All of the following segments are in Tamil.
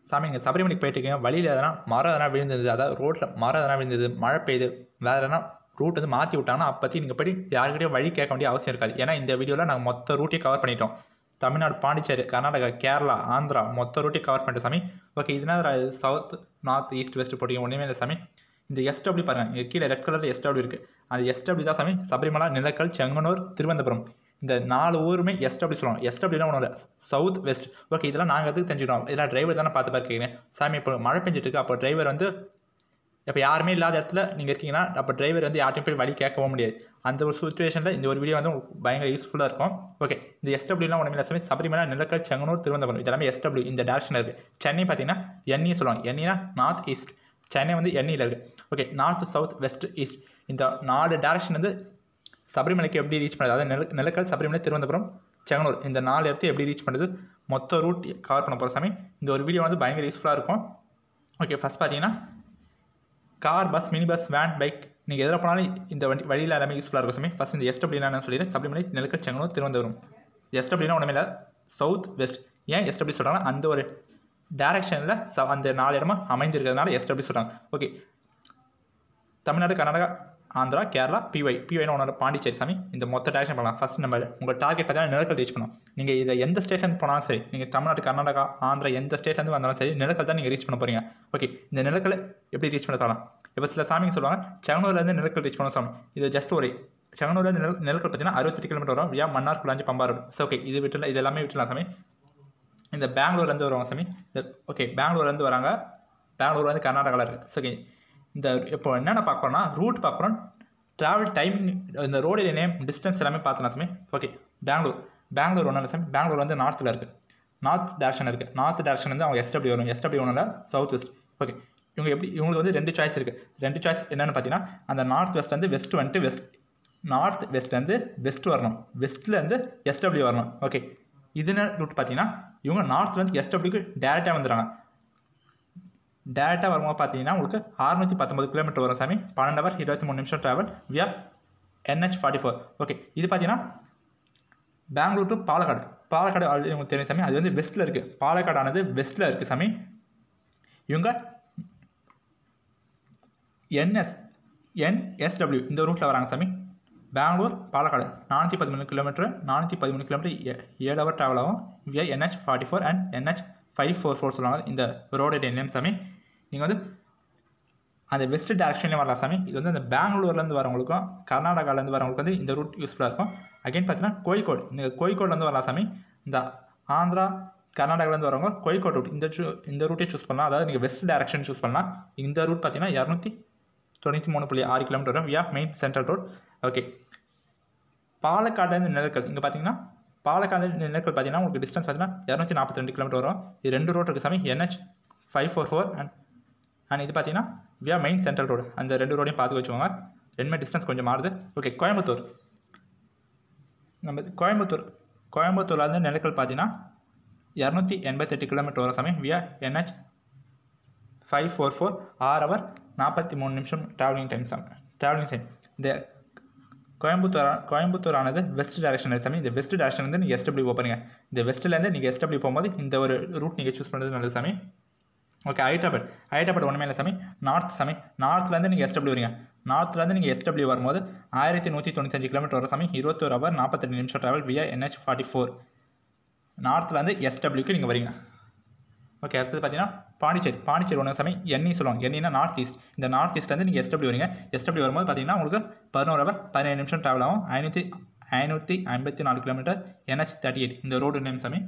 சாமி இங்கே சபரிமலைக்கு போயிட்டு இருக்கீங்க வழியில் எதனா மரம் எதனா விழுந்தது அதாவது ரோட்டில் மரம் எதனா விழுந்தது மழை பெய்யுது வேறு எதனா ரூட் வந்து மாற்றி விட்டாங்கன்னா அப்பற்றி நீங்கள் போய் யாருக்கிட்டையும் வழி கேட்க வேண்டிய அவசியம் இருக்காது ஏன்னா இந்த வீடியோவில் நாங்கள் மொத்த ரூட்டையும் கவர் பண்ணிட்டோம் தமிழ்நாடு பாண்டிச்சேரி கர்நாடகா கேரளா ஆந்திரா மொத்த ரூட்டையும் கவர் பண்ணிட்டோம் சாமி ஓகே இதுனா சவுத் நார்த் ஈஸ்ட் வெஸ்ட் போட்டிங்க ஒன்றுமே இல்லை சாமி இந்த எஸ்டபிள்யூ பாருங்கள் இங்கே கீழே ரெட் கலரில் எஸ்டபிள்யூ இருக்குது அந்த எஸ்டபிள்யூ தான் சாமி சபரிமலா நிலக்கல் செங்கனூர் திருவனந்தபுரம் இந்த நாலு ஊருமே எஸ்டபிள்யூ சொல்லுவாங்க எஸ்டபிள்யூலாம் ஒன்றும் இல்லை சவுத் வெஸ்ட் ஓகே இதெல்லாம் நாங்கள் எதுக்கு தெரிஞ்சுக்கிறோம் இதெல்லாம் டிரைவர் தானே பார்த்து பார்க்கிறீங்க சாமி இப்போ மழை பெஞ்சிட்டு இருக்கு அப்போ டிரைவர் வந்து இப்போ யாருமே இல்லாத இடத்துல நீங்கள் இருக்கீங்கன்னா அப்போ டிரைவர் வந்து யார்ட்டையும் போய் வழி கேட்கவும் முடியாது அந்த ஒரு சுச்சுவேஷனில் இந்த ஒரு வீடியோ வந்து உங்களுக்கு பயங்கர யூஸ்ஃபுல்லாக இருக்கும் ஓகே இந்த எஸ்டபிள்யூலாம் ஒன்றுமே இல்லை சபரிமலை நிலக்கல் செங்கனூர் திருவனந்தபுரம் இதெல்லாமே எஸ்டபிள்யூ இந்த டேரக்ஷனில் இருக்குது சென்னை பார்த்தீங்கன்னா எண்ணி சொல்லுவாங்க எண்ணினா நார்த் ஈஸ்ட் சென்னை வந்து எண்ணியில் இருக்குது okay north south west east இந்த நாலு டேரக்ஷன் வந்து சபரிமலைக்கு எப்படி ரீச் பண்ணுறது அதாவது நில நிலக்கல் சபரிமலை திருவனந்தபுரம் செங்கனூர் இந்த நாலு இடத்த எப்படி ரீச் பண்ணுறது மொத்த ரூட் கவர் பண்ண போகிற சாமி இந்த ஒரு வீடியோ வந்து பயங்கர யூஸ்ஃபுல்லாக இருக்கும் ஓகே ஃபஸ்ட் பார்த்தீங்கன்னா car bus mini bus van bike நீங்கள் எதில் போனாலும் இந்த வண்டி வழியில் எல்லாமே யூஸ்ஃபுல்லாக இருக்கும் சாமி ஃபஸ்ட் இந்த எஸ்டபிள்யூனா என்ன சொல்லிடுறேன் சப்ளிமெண்ட்லி நிலக்கல் செங்கனூர் திருவனந்தபுரம் எஸ்டபிள்யூனா ஒன்றுமே இல்லை சவுத் வெஸ்ட் ஏன் எஸ்டபிள்யூ சொல்கிறாங்கன்னா அந்த ஒரு டேரக்ஷனில் ச அந்த நாலு இடமா அமைந்திருக்கிறதுனால எஸ்டபிள்யூ சொல்கிறாங்க ஓகே தமிழ்நாடு கர்நாடகா ஆந்திரா கேரளா பிஒய் பிஒய்னு ஒன்று பாண்டிச்சேரி சாமி இந்த மொத்த டேரக்ஷன் பண்ணலாம் ஃபஸ்ட் நம்ம உங்கள் டார்கெட் பார்த்தீங்கன்னா நிலக்கல் ரீச் பண்ணணும் நீங்கள் இதை எந்த ஸ்டேஷன் போனாலும் சரி நீங்கள் தமிழ்நாடு கர்நாடகா ஆந்திரா எந்த ஸ்டேட்லேருந்து வந்தாலும் சரி நிலக்கல் தான் நீங்கள் ரீச் பண்ண போகிறீங்க ஓகே இந்த நிலக்கல் எப்படி ரீச் பண்ண போகலாம் இப்போ சில சாமிங்க சொல்லுவாங்க செங்கனூர்லேருந்து நிலக்கல் ரீச் பண்ண சொல்லுவாங்க இது ஜஸ்ட் ஒரு செங்கனூர்லேருந்து நில நிலக்கல் பார்த்தீங்கன்னா அறுபத்தெட்டு கிலோமீட்டர் வரும் via Mannar Kulanji Pambaru so okay இது விட்டுல இது எல்லாமே விட்டுலாம் சாமி இந்த பெங்களூர்லேருந்து வருவாங்க சாமி இந்த ஓகே பெங்களூர்லேருந்து வராங்க பெங்களூர் வந்து கர்நாடகாவில் இருக்குது ஸோ ஓகே இந்த இப்போ என்னென்ன பார்க்குறோன்னா ரூட் பார்க்குறோம் ட்ராவல் டைமிங் இந்த ரோடு நேம் டிஸ்டன்ஸ் எல்லாமே பார்த்தலாம் சாமி ஓகே பெங்களூர் பெங்களூர் ஒன்றும் இல்லை சாமி பெங்களூர் வந்து நார்த்தில் இருக்குது நார்த் டேரக்ஷன் இருக்குது நார்த் டேரக்ஷன் வந்து அவங்க எஸ்டபிள்யூ வரும் எஸ்டபிள்யூ ஒன்றும் இல்லை சவுத் வெஸ்ட் ஓகே இவங்க எப்படி இவங்களுக்கு வந்து ரெண்டு சாய்ஸ் இருக்குது ரெண்டு சாய்ஸ் என்னென்னு பார்த்தீங்கன்னா அந்த நார்த் வெஸ்ட் வந்து வெஸ்ட் வந்துட்டு வெஸ்ட் நார்த் வெஸ்ட்லேருந்து வெஸ்ட் வரணும் வெஸ்ட்லேருந்து எஸ்டபிள்யூ வரணும் ஓகே இது என்ன ரூட் பார்த்தீங்கன்னா இவங்க நார்த்லேருந்து எஸ்டபிள்யூக்கு டேரெக்டாக வந்துடுறாங்க டேரெக்டாக வரும்போது பார்த்தீங்கன்னா உங்களுக்கு அறுநூற்றி பத்தொம்பது கிலோமீட்டர் வரும் சாமி பன்னெண்டு ஹவர் இருபத்தி மூணு நிமிஷம் travel via NH forty four okay இது பார்த்தீங்கன்னா பெங்களூர் டு பாலக்காடு பாலக்காடு ஆல்ரெடி உங்களுக்கு தெரியும் சாமி அது வந்து வெஸ்ட்டில் இருக்குது பாலக்காடானது வெஸ்ட்டில் இருக்குது சாமி இவங்க என்எஸ் என்எஸ்டபிள்யூ இந்த ரூட்டில் வராங்க சாமி பெங்களூர் பாலக்காடு நானூற்றி பதிமூணு கிலோமீட்டர் நானூற்றி பதிமூணு கிலோமீட்டர் ஏழு ஹவர் ட்ராவல் ஆகும் via NH forty four and NH five four four சொல்லுவாங்க இந்த ரோடு நேம் சாமி நீங்கள் வந்து அந்த வெஸ்ட் டேரக்ஷன்லேயும் வரலாம் சாமி இது வந்து அந்த பெங்களூர்லேருந்து வரவங்களுக்கும் கர்நாடகாலேருந்து வரவங்களுக்கு வந்து இந்த ரூட் யூஸ்ஃபுல்லாக இருக்கும் அகைன் பார்த்தீங்கன்னா கோழிக்கோடு நீங்கள் கோழிக்கோட்லேருந்து வரலாம் சாமி இந்த ஆந்திரா கர்நாடகாலேருந்து வரவங்க கோழிக்கோட் ரூட் இந்த சூ இந்த ரூட்டே சூஸ் பண்ணலாம் அதாவது நீங்கள் வெஸ்ட் டேரக்ஷன் சூஸ் பண்ணலாம் இந்த ரூட் பார்த்தீங்கன்னா இரநூத்தி தொண்ணூற்றி மூணு புள்ளி ஆறு கிலோமீட்டர் வரும் via main central road okay பாலக்காடுலேருந்து நிலக்கல் இங்கே பார்த்தீங்கன்னா பாலக்காடு நிலக்கல் பார்த்தீங்கன்னா உங்களுக்கு டிஸ்டன்ஸ் பார்த்தீங்கன்னா இரநூத்தி நாற்பத்தி ரெண்டு கிலோமீட்டர் வரும் இது ரெண்டு ரோட் இருக்குது சாமி NH five four four and and இது பார்த்தீங்கன்னா வியா மெயின் சென்ட்ரல் ரோடு அந்த ரெண்டு ரோடையும் பார்த்து வச்சுக்கோங்க ரெண்டுமே டிஸ்டன்ஸ் கொஞ்சம் மாறுது ஓகே கோயம்புத்தூர் நம்ம கோயம்புத்தூர் கோயம்புத்தூர்லேருந்து நிலக்கல் பார்த்தீங்கன்னா இரநூத்தி எண்பத்தெட்டு கிலோமீட்டர் வரும் சாமி via NH five four four ஆறு ஹவர் நாற்பத்தி மூணு நிமிஷம் ட்ராவலிங் டைம் சாமி ட்ராவலிங் டைம் இந்த கோயம்புத்தூர் கோயம்புத்தூர் ஆனது வெஸ்ட் டேரக்ஷன் சாமி இந்த வெஸ்ட் டேரக்ஷன் வந்து நீங்கள் எஸ்டபிள்யூ போகிறீங்க இந்த வெஸ்ட்லேருந்து நீங்கள் எஸ்டபிள்யூ போகும்போது இந்த ஒரு ரூட் நீங்கள் சூஸ் பண்ணுறது நல்லது சாமி ஓகே ஹைட்ராபாட் ஹைட்ராபாட் ஒன்றுமே இல்லை சாமி நார்த் சாமி நார்த்லேருந்து நீங்கள் எஸ்டபிள்யூ வரீங்க நார்த்லேருந்து நீங்கள் எஸ்டபிள்யூ வரும்போது ஆயிரத்தி நூற்றி தொண்ணூத்தஞ்சு கிலோமீட்டர் வர சாமி இருபத்தோரு ஹவர் நாற்பத்தெட்டு நிமிஷம் travel via NH forty four நார்த்லேருந்து எஸ்டபிள்யூக்கு நீங்கள் வரீங்க ஓகே அடுத்தது பார்த்தீங்கன்னா பாண்டிச்சேரி பாண்டிச்சேரி ஒன்று சாமி எண்ணி சொல்லுவாங்க எண்ணினா நார்த் ஈஸ்ட் இந்த நார்த் ஈஸ்ட்லேருந்து நீங்கள் எஸ்டபிள்யூ வரீங்க எஸ்டபிள்யூ வரும்போது பார்த்தீங்கன்னா உங்களுக்கு பதினோரு ஹவர் பதினேழு நிமிஷம் ட்ராவல் ஆகும் ஐநூற்றி ஐநூற்றி ஐம்பத்தி நாலு கிலோமீட்டர் என்ஹெச் தேர்ட்டி எயிட் இந்த ரோடு நேம் சாமி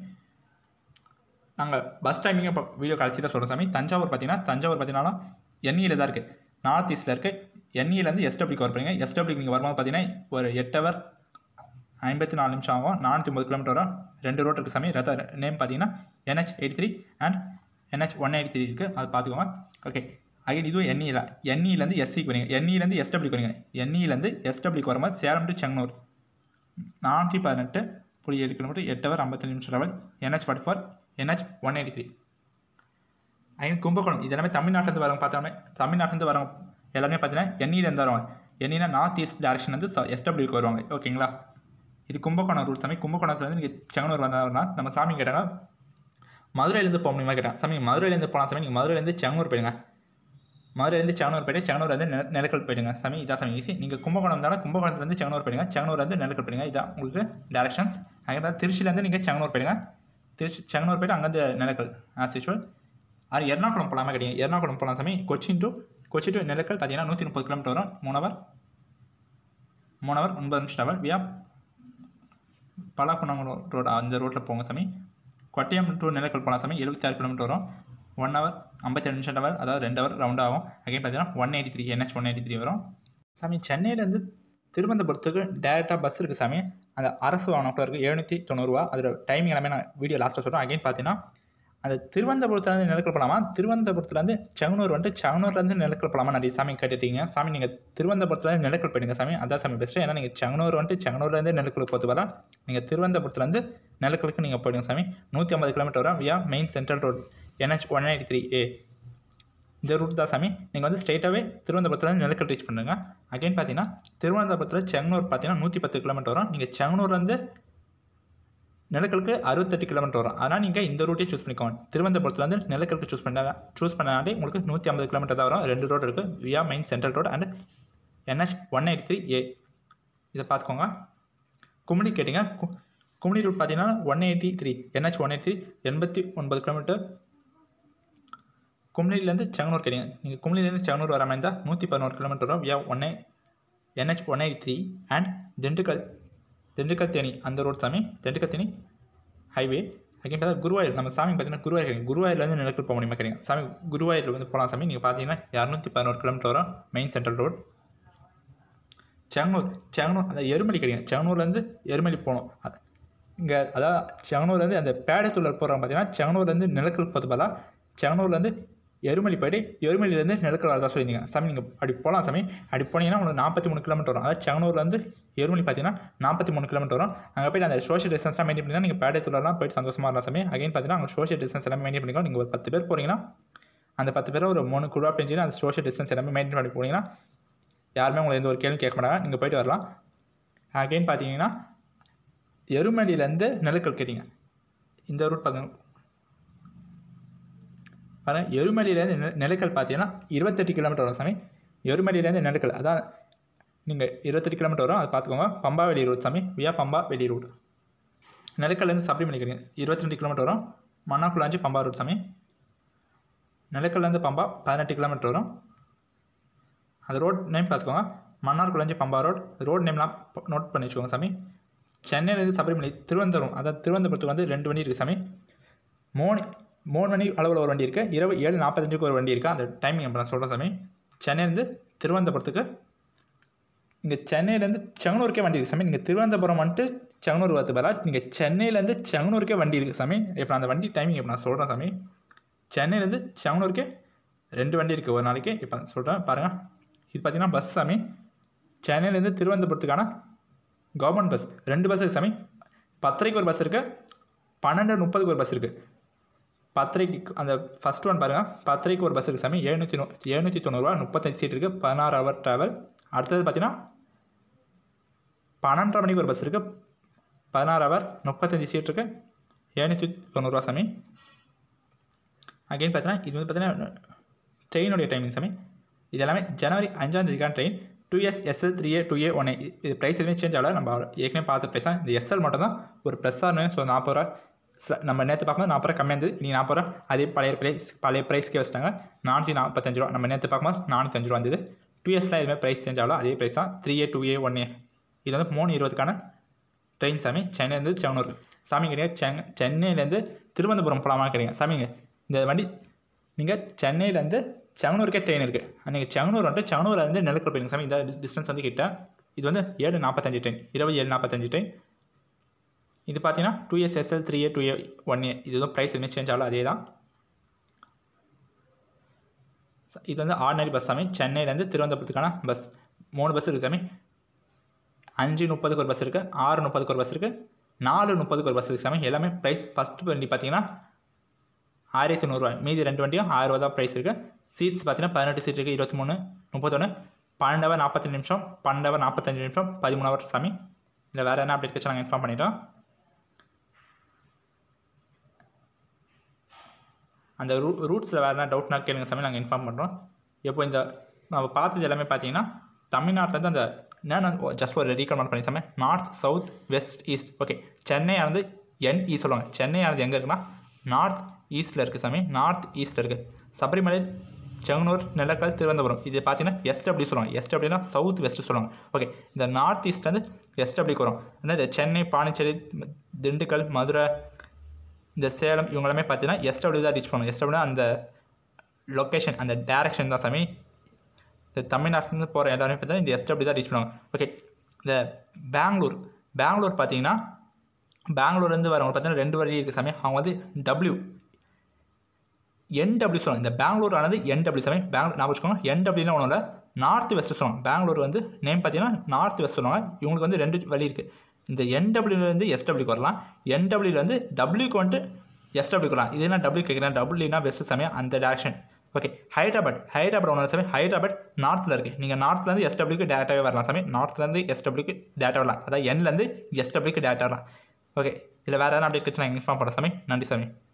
நாங்கள் பஸ் டைமிங் இப்போ வீடியோ கடைசி தான் சொல்கிறோம் சாமி தஞ்சாவூர் பார்த்தீங்கன்னா தஞ்சாவூர் பார்த்தீங்கன்னா எண்ணியில் தான் இருக்குது நார்த் ஈஸ்ட்டில் இருக்குது எண்ணியிலேருந்து எஸ்டபிள்யூக்கு வரப்பீங்க எஸ்டபிள்யூக்கு நீங்கள் வரும்போது பார்த்தீங்கன்னா ஒரு எட்டு ஹவர் ஐம்பத்தி நாலு நிமிஷம் ஆகும் நானூற்றி ஒம்பது கிலோமீட்டர் வரும் ரெண்டு ரோட் இருக்குது சாமி ரத்த நேம் பார்த்தீங்கன்னா NH eighty three and NH one eighty three இருக்குது அது பார்த்துக்கோங்க ஓகே அகைன் இதுவும் எண்ணியில் எண்ணியிலேருந்து எஸ்சிக்கு வரீங்க எண்ணியிலேருந்து எஸ்டபிள்யூக்கு வரீங்க எண்ணியிலேருந்து எஸ்டபிள்யூக்கு வரும்போது சேலம் டு செங்கனூர் நானூற்றி பதினெட்டு புள்ளி ஏழு கிலோமீட்டர் எட்டு ஹவர் ஐம்பத்தஞ்சு நிமிஷம் travel NH forty four NH one eighty three again Kumbakonam இது எல்லாமே தமிழ்நாட்டிலேருந்து வரவங்க பார்த்தாலுமே தமிழ்நாட்டிலேருந்து வரவங்க எல்லாமே பார்த்தீங்கன்னா எண்ணியிலேருந்து வருவாங்க எண்ணினா நார்த் ஈஸ்ட் டேரக்ஷன் வந்து எஸ்டபிள்யூக்கு வருவாங்க ஓகேங்களா இது கும்பகோணம் ரூட் சாமி கும்பகோணத்துலேருந்து நீங்கள் செங்கனூர் வந்தாங்கன்னா நம்ம சாமி கேட்டாங்க மதுரையிலேருந்து போக முடியுமா கேட்டேன் சாமி மதுரையிலேருந்து போகலாம் சாமி நீங்கள் மதுரையிலேருந்து செங்கனூர் போயிடுங்க மதுரையிலேருந்து செங்கனூர் போயிட்டு செங்கனூர்லேருந்து நெ நிலக்கல் போயிடுங்க சாமி இதான் சாமி ஈஸி நீங்கள் கும்பகோணம் இருந்தாலும் கும்பகோணத்துலேருந்து செங்கனூர் போயிடுங்க செங்கனூர்லேருந்து நிலக்கல் போயிடுங்க இதான் உங்களுக்கு டேரக்ஷன்ஸ் அங்கே திருச்சியிலேருந்து நீங்கள் செங்கனூர் போயிடுங்க திருச்சி செங்கனூர் போயிட்டு அங்கேருந்து நிலக்கல் ஆஸ் யூஷுவல் அது எர்ணாகுளம் போகலாமா கிடையாது எர்ணாகுளம் போகலாம் சாமி கொச்சின் டு கொச்சி டு நிலக்கல் பார்த்தீங்கன்னா நூற்றி முப்பது கிலோமீட்டர் வரும் மூணு ஹவர் மூணு ஹவர் ஒன்பது நிமிஷம் டவர் வியா பலாக்குணங்குளம் ரோடு அந்த ரோட்டில் போங்க சாமி கொட்டியம் டு நிலக்கல் போகலாம் சாமி எழுபத்தாறு கிலோமீட்டர் வரும் ஒன் ஹவர் ஐம்பத்தேழு நிமிஷம் டவர் அதாவது ரெண்டு ஹவர் ரவுண்ட் ஆகும் அகைன் பார்த்தீங்கன்னா one eighty three NH one eighty three வரும் சாமி சென்னையிலேருந்து திருவனந்தபுரத்துக்கு டேரெக்டாக பஸ் இருக்குது சாமி அந்த அரசு வாகனம் இருக்குது எழுநூற்றி தொண்ணூறுரூவா அதில் டைமிங் எல்லாமே நான் வீடியோ லாஸ்ட்டில் சொல்கிறேன் அகைன் பார்த்தீங்கன்னா அந்த திருவனந்தபுரத்துலேருந்து நிலக்கல் போகலாமா திருவனந்தபுரத்துலேருந்து செங்கனூர் வந்துட்டு செங்கனூர்லேருந்து நிலக்கல் போகலாமா நிறைய சாமி கேட்டுட்டீங்க சாமி நீங்கள் திருவனந்தபுரத்துலேருந்து நிலக்கல் போயிடுங்க சாமி அதான் சாமி பெஸ்ட்டு ஏன்னா நீங்கள் செங்கனூர் வந்துட்டு செங்கனூர்லேருந்து நிலக்கல் போகிறது வரலாம் நீங்கள் திருவனந்தபுரத்துலேருந்து நிலக்கலுக்கு நீங்கள் போயிடுங்க சாமி நூற்றி ஐம்பது கிலோமீட்டர் வரும் via main central road NH one eighty three A இந்த ரூட் தான் சாமி நீங்கள் வந்து ஸ்ட்ரைட்டாகவே திருவனந்தபுரத்துலேருந்து நிலக்கல் ரீச் பண்ணுங்க அகைன் பார்த்தீங்கன்னா திருவனந்தபுரத்தில் செங்கனூர் பார்த்தீங்கன்னா நூற்றி பத்து கிலோமீட்டர் வரும் நீங்கள் செங்கனூர்லேருந்து நிலக்கலுக்கு அறுபத்தெட்டு கிலோமீட்டர் வரும் அதனால் நீங்கள் இந்த ரூட்டே சூஸ் பண்ணிக்கோங்க திருவனந்தபுரத்துலேருந்து நிலக்கலுக்கு சூஸ் பண்ண சூஸ் பண்ணாலே உங்களுக்கு நூற்றி ஐம்பது கிலோமீட்டர் தான் வரும் ரெண்டு ரோடு இருக்குது via main central road and NH one eighty three A இதை பார்த்துக்கோங்க கும்மிடி கேட்டிங்க கு- கும்மிடி ரூட் பார்த்தீங்கன்னா one eighty three NH one eighty three எண்பத்தி ஒன்பது கிலோமீட்டர் கும்ளிலேருந்து செங்கனூர் கேட்டிங்க நீங்கள் கும்ளிலேருந்து செங்கனூர் வர மாதிரி இருந்தால் நூற்றி பதினோரு கிலோமீட்டர் வரும் via one NH one eighty three and Dindigul Dindigul Theni அந்த ரோட் சாமி திண்டுக்கல் தேனி ஹைவே அகைன் பார்த்தா குருவாயூர் நம்ம சாமி பார்த்தீங்கன்னா குருவாயூர் கிடைக்கும் குருவாயூர்லேருந்து நிலக்கல் போக முடியுமா கிடைக்கும் சாமி குருவாயூரில் வந்து போகலாம் சாமி நீங்கள் பார்த்தீங்கன்னா இரநூத்தி பதினோரு கிலோமீட்டர் வரும் main central road Chengannur Chengannur அந்த எருமலி கிடைக்கும் செங்கனூர்லேருந்து எருமலி போகணும் இங்கே அதாவது செங்கனூர்லேருந்து அந்த பேடத்தூரில் போகிறோம் பார்த்தீங்கன்னா செங்கனூர்லேருந்து நிலக்கல் போகிறது பதிலாக செங்கனூர்லேருந்து எருமலி போயிட்டு எருமலிலேருந்து நிலக்கல் வரதா சொல்லியிருந்தீங்க சாமி நீங்கள் அப்படி போகலாம் சாமி அப்படி போனீங்கன்னா உங்களுக்கு நாற்பத்தி மூணு கிலோமீட்டர் வரும் அதாவது செங்கனூர்லேருந்து எருமலி பார்த்தீங்கன்னா நாற்பத்தி மூணு கிலோமீட்டர் வரும் அங்கே போயிட்டு அந்த சோஷியல் டிஸ்டன்ஸ்லாம் மெயின்டைன் பண்ணிங்கன்னா நீங்கள் பேடத்தூர்லாம் போயிட்டு சந்தோஷமாக இருக்கலாம் சாமி அகைன் பார்த்தீங்கன்னா அங்கே சோஷியல் டிஸ்டன்ஸ் எல்லாமே மெயின்டைன் பண்ணிக்கலாம் நீங்கள் ஒரு பத்து பேர் போகிறீங்கன்னா அந்த பத்து பேர் ஒரு மூணு குழுவாக பிரிஞ்சுன்னா அந்த சோஷியல் டிஸ்டன்ஸ் எல்லாமே மெயின்டைன் பண்ணி போனீங்கன்னா யாருமே உங்களை எந்த ஒரு கேள்வி கேட்க மாட்டாங்க நீங்கள் போயிட்டு வரலாம் அகைன் பார்த்தீங்கன்னா எருமலிலேருந்து நிலக்கல் கேட்டிங்க இந்த ரூட் பார்த்தீங்கன்னா பாருங்க எருமலியிலேருந்து நெ- நிலக்கல் பார்த்தீங்கன்னா இருபத்தெட்டு கிலோமீட்டர் வரும் சாமி எருமலியிலேருந்து நிலக்கல் அதான் நீங்கள் இருபத்தெட்டு கிலோமீட்டர் வரும் அதை பார்த்துக்கோங்க பம்பா வெளி ரோட் சாமி வியா பம்பா வெளி ரோடு நிலக்கல்லேருந்து சப்ளை கிடைக்கும் இருபத்தி ரெண்டு கிலோமீட்டர் வரும் மன்னாக்குளாஞ்சி பம்பா ரோட் சாமி நிலக்கல்லேருந்து பம்பா பதினெட்டு கிலோமீட்டர் வரும் அந்த ரோட் நேம் பார்த்துக்கோங்க மன்னார்குளஞ்சி பம்பா ரோட் ரோட் நேம்லாம் நோட் பண்ணி வச்சுக்கோங்க சாமி சென்னையிலேருந்து சபரிமலை திருவனந்தபுரம் அதாவது திருவனந்தபுரத்துக்கு வந்து ரெண்டு வண்டி இருக்குது சாமி மூணு மூணு மணி அளவில் ஒரு வண்டி இருக்குது இரவு ஏழு நாற்பத்தஞ்சுக்கு ஒரு வண்டி இருக்குது அந்த டைமிங் இப்போ நான் சொல்கிறேன் சாமி சென்னையிலேருந்து திருவனந்தபுரத்துக்கு இங்கே சென்னையிலேருந்து செங்கனூருக்கே வண்டி இருக்குது சாமி நீங்கள் திருவனந்தபுரம் வந்துட்டு செங்கனூர் வரது பதிலாக நீங்கள் சென்னையிலேருந்து செங்கனூருக்கே வண்டி இருக்குது சாமி இப்போ அந்த வண்டி டைமிங் இப்போ நான் சொல்கிறேன் சாமி சென்னையிலேருந்து செங்கனூருக்கே ரெண்டு வண்டி இருக்குது ஒரு நாளைக்கு இப்போ சொல்கிறேன் பாருங்கள் இது பார்த்தீங்கன்னா பஸ் சாமி சென்னையிலேருந்து திருவனந்தபுரத்துக்கான கவர்மெண்ட் பஸ் ரெண்டு பஸ் இருக்குது சாமி பத்தரைக்கு ஒரு பஸ் இருக்குது பன்னெண்டு முப்பதுக்கு ஒரு பஸ் இருக்குது பத்தரைக்கு அந்த ஃபஸ்ட் ஒன் பாருங்கள் பத்தரைக்கு ஒரு பஸ் இருக்குது சாமி எழுநூற்றி நூ எழுநூற்றி தொண்ணூறுரூவா முப்பத்தஞ்சு சீட் இருக்குது பதினாறு ஹவர் ட்ராவல் அடுத்தது பார்த்தீங்கன்னா பன்னெண்டரை மணிக்கு ஒரு பஸ் இருக்குது பதினாறு ஹவர் முப்பத்தஞ்சு சீட் இருக்குது எழுநூற்றி தொண்ணூறுரூவா சாமி அகைன் பார்த்தீங்கன்னா இது வந்து பார்த்தீங்கன்னா ட்ரெயினுடைய டைமிங் சாமி இது எல்லாமே ஜனவரி அஞ்சாம் தேதிக்கான train two S SL three A two A one இது ப்ரைஸ் எதுவுமே சேஞ்ச் ஆகல நம்ம ஏற்கனவே பார்த்த ப்ரைஸ் தான் இந்த எஸ்எல் மட்டும் தான் ஒரு ப்ளஸ்ஸாக இருந்தது ஸோ நாற்பது ரூபா ச- நம்ம நேற்று பார்க்கும்போது நாற்பது ரூபா கம்மியாக இருந்தது இனி நாற்பது ரூபா அதே பழைய ப்ரைஸ் பழைய ப்ரைஸ்க்கே வச்சிட்டாங்க நானூற்றி நாற்பத்தஞ்சு ரூபா நம்ம நேற்று பார்க்கும்போது நானூற்றஞ்சு ரூபா இருந்தது டூ இயர்ஸில் எதுவுமே ப்ரைஸ் சேஞ்ச் ஆகல அதே ப்ரைஸ் தான் three A two A one A இது வந்து மூணு இருபதுக்கான ட்ரெயின் சாமி சென்னையிலேருந்து செவனூர் சாமி கிடையாது சென் சென்னையிலேருந்து திருவனந்தபுரம் போகலாமா கிடையாது சாமிங்க இந்த வண்டி நீங்கள் சென்னையிலேருந்து செவனூருக்கே ட்ரெயின் இருக்குது நீங்கள் செவனூர் வந்துட்டு செவனூர்லேருந்து நிலக்கல் போயிருங்க சாமி இந்த டிஸ்டன்ஸ் வந்து கிட்ட இது வந்து ஏழு நாற்பத்தஞ்சு ட்ரெயின் இருபது ஏழு நாற்பத்தஞ்சு ட்ரெயின் இது பார்த்தீங்கன்னா two S SL three A two A one A இது வந்து ப்ரைஸ் எதுவுமே சேஞ்ச் ஆகல அதே தான் ச- இது வந்து ஆர்டினரி பஸ் சாமி சென்னையிலேருந்து திருவனந்தபுரத்துக்கான பஸ் மூணு பஸ் இருக்குது சாமி அஞ்சு முப்பதுக்கு ஒரு பஸ் இருக்குது ஆறு முப்பதுக்கு ஒரு பஸ் இருக்குது நாலு முப்பதுக்கு ஒரு பஸ் இருக்குது சாமி எல்லாமே ப்ரைஸ் ஃபஸ்ட்டு வண்டி பார்த்தீங்கன்னா ஆயிரத்தி நூறுரூவா மீதி ரெண்டு வண்டியும் ஆயிரம் ரூபா தான் ப்ரைஸ் இருக்குது சீட்ஸ் பார்த்தீங்கன்னா பதினெட்டு சீட் இருக்குது இருபத்தி மூணு முப்பத்தொன்று பன்னெண்டு ஹவர் நாற்பத்தஞ்சு நிமிஷம் பன்னெண்டு ஹவர் நாற்பத்தஞ்சு நிமிஷம் பதிமூணு ஹவர் சாமி இல்லை வேறு என்ன அப்டேட் வச்சு நாங்கள் இன்ஃபார்ம் பண்ணிட்டோம் அந்த ரூ ரூட்ஸில் வேறு என்ன டவுட்னா கேளுங்க சாமி நாங்கள் இன்ஃபார்ம் பண்ணுறோம் இப்போ இந்த நம்ம பார்த்தது எல்லாமே பார்த்தீங்கன்னா தமிழ்நாட்டிலேருந்து அந்த நான் ஜஸ்ட் ஒரு ரீகால் பண்ணி சாமி north south west east okay சென்னையானது என்இ சொல்லுவாங்க சென்னையானது எங்கே இருக்குன்னா நார்த் ஈஸ்ட்டில் இருக்குது சாமி நார்த் ஈஸ்ட்டில் இருக்குது சபரிமலை செங்கனூர் நெல்லக்கல் திருவனந்தபுரம் இது பார்த்தீங்கன்னா எஸ்டபிள்யூ சொல்லுவாங்க எஸ்டபிள்யூனா சவுத் வெஸ்ட் சொல்லுவாங்க ஓகே இந்த நார்த் ஈஸ்ட்லேருந்து எஸ்டபிள்யூக்கு வரும் அந்த இந்த சென்னை பாண்டிச்சேரி திண்டுக்கல் மதுரை இந்த சேலம் இவங்களுமே பார்த்தீங்கன்னா எஸ்டபிள்யூ தான் ரீச் பண்ணும் எஸ்டபிள்யூ அந்த லொக்கேஷன் அந்த டேரெக்ஷன் தான் சாமி இந்த தமிழ்நாட்டிலேருந்து போகிற எல்லாருமே பார்த்தீங்கன்னா இந்த எஸ்டபிள்யூ தான் ரீச் பண்ணுவாங்க ஓகே இந்த பெங்களூர் பெங்களூர் பார்த்தீங்கன்னா பெங்களூர்லேருந்து வரவங்க பார்த்தீங்கன்னா ரெண்டு வழி இருக்குது சாமி அவங்க வந்து டபிள்யூ என்டபிள்யூ சொல்லுவாங்க இந்த பெங்களூர் ஆனது என்டபிள்யூ சாமி பெங்களூர் நான் வச்சுக்கோங்க என்டபிள்யூனா ஒன்றும் இல்லை நார்த் வெஸ்ட் சொல்லுவாங்க பெங்களூர் வந்து நேம் பார்த்தீங்கன்னா நார்த் வெஸ்ட் சொல்லுவாங்க இவங்களுக்கு வந்து ரெண்டு வழி இருக்குது இந்த என்டபிள்யூலேருந்து எஸ்டபிள்யூக்கு வரலாம் என்டபிள்யூலேருந்து டபிள்யூக்கு வந்துட்டு எஸ்டபிள்யூக்கு வரலாம் இது என்ன டபிள்யூ கேட்குறேன் டபிள்யூனா வெஸ்ட் சமயம் அந்த டேரக்ஷன் ஓகே ஹைதராபாத் ஹைதராபாத் ஒன்று சமயம் ஹைதராபாத் நார்த்தில் இருக்குது நீங்கள் நார்த்லேருந்து எஸ்டபிள்யூக்கு டேட்டாவே வரலாம் சமயம் நார்த்லேருந்து எஸ்டபிள்யூக்கு டேட்டா வரலாம் அதாவது என்லேருந்து எஸ்டபிள்யூக்கு டேட்டா வரலாம் ஓகே இதில் வேறு எதனா அப்டேட் கிடச்சி நான் இன்ஃபார்ம் பண்ணுறேன் சாமி நன்றி சாமி